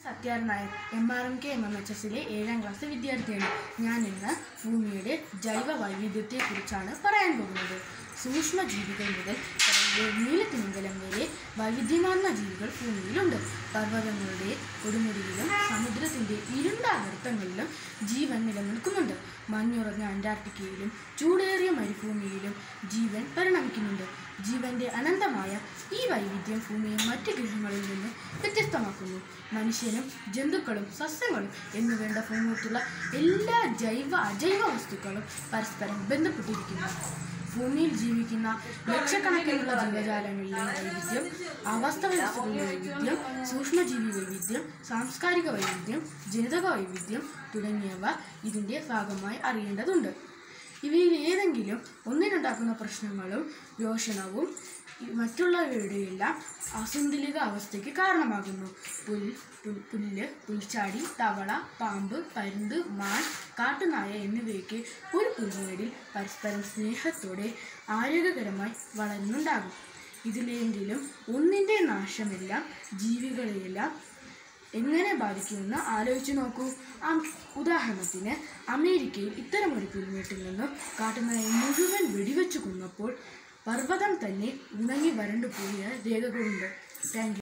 സത്യാർ Nair M R M K M M H എസിലെ ഏഴാം class വിദ്യാർത്ഥിയാണ് ഞാൻ ഇന്ന് ഭൂമിയുടെ ജൈവ വൈവിധ്യത്തെക്കുറിച്ചാണ് പറയാൻ പോകുന്നത് സൂക്ഷ്മജീവികൾ മുതൽ കടലിലെ നീലത്തിമിംഗലം വരെ വൈവിധ്യമാർന്ന ജീവികൾ ഭൂമിയിലുണ്ട് പർവ്വതങ്ങളുടെ കൊടുമുടിയിലും സമുദ്രത്തിൻ്റെ ഇരുണ്ട അകർത്തങ്ങളിലും ജീവൻ നിലനിൽക്കുന്നുണ്ട് മഞ്ഞുറഞ്ഞ അന്റാർട്ടിക്കയിലും ചൂടേറിയ മരുഭൂമിയിലും ജീവൻ പരിണമിക്കുന്നുണ്ട് ജീവന്റെ അനന്തമായ ഈ വൈവിധ്യം ഭൂമിയെ മറ്റ് ഗ്രഹങ്ങളിൽ നിന്ന് വ്യത്യസ്തമാക്കുന്നു മനുഷ്യനും ജന്തുക്കളും സസ്യങ്ങളും എന്നുവേണ്ട ഭൂമിയിലുള്ള എല്ലാ ജൈവ അജൈവ വസ്തുക്കളും പരസ്പരം ബന്ധപ്പെട്ടിരിക്കുന്നു ഭൂമിയിൽ ജീവിക്കുന്ന ലക്ഷക്കണക്കിനുള്ള ജീവജാലങ്ങളിലെ വൈവിധ്യം ആവാസ വ്യവസ്ഥകളുടെ വൈവിധ്യം സൂക്ഷ്മജീവി വൈവിധ്യം സാംസ്കാരിക വൈവിധ്യം ജനിതക വൈവിധ്യം തുടങ്ങിയവ ഇതിൻ്റെ ഭാഗമായി അറിയേണ്ടതുണ്ട് ഇവയിൽ ഏതെങ്കിലും ഒന്നിനുണ്ടാക്കുന്ന പ്രശ്നങ്ങളും രോഷണവും ഈ മറ്റുള്ളവയുടെയെല്ലാം അസന്തുലിത അവസ്ഥയ്ക്ക് കാരണമാകുന്നു പുൽ പുൽ പുല്ല് പുൽച്ചാടി തവള പാമ്പ് പരുന്ത് മാൻ കാട്ടുനായ എന്നിവയൊക്കെ ഒരു പുൽമേടിൽ പരസ്പരം സ്നേഹത്തോടെ ആരോഗ്യകരമായി വളരുന്നുണ്ടാകും ഇതിലെങ്കിലും ഒന്നിൻ്റെ നാശമെല്ലാം ജീവികളെയെല്ലാം എങ്ങനെ ബാധിക്കുമെന്ന് ആലോചിച്ച് നോക്കൂ അം- ഉദാഹരണത്തിന് അമേരിക്കയിൽ ഇത്തരമൊരു പുൽമേട്ടിൽ നിന്നും കാട്ടുനായ മുഴുവൻ വെടിവെച്ച് കൊന്നപ്പോൾ പർവ്വതം തന്നെ ഉണങ്ങി വരണ്ടു പോയ രേഖകളുണ്ട് താങ്ക് യു